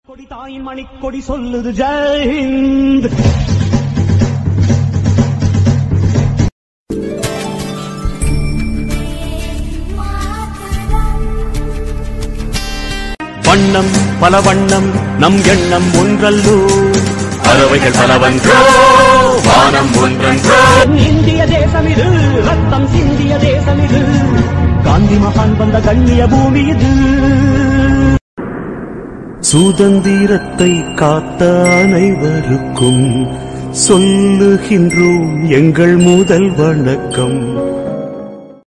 கொடி தாயின் மணிக்கொடி சொல்லுது ஜெயஹிந்த் வண்ணம் பல வண்ணம் நம் எண்ணம் ஒன்றல்லோ பறவைகள் பலவன்றோ வானம் ஒன்றன்றோ என் இந்திய தேசம் இது ரத்தம் சிந்திய தேசம் இது காந்தி மகான் வந்த கண்ணிய பூமி இது சுதந்திரத்தை காத்த அனைவருக்கும் சொல்லுகின்றோம் எங்கள் முதல் வணக்கம்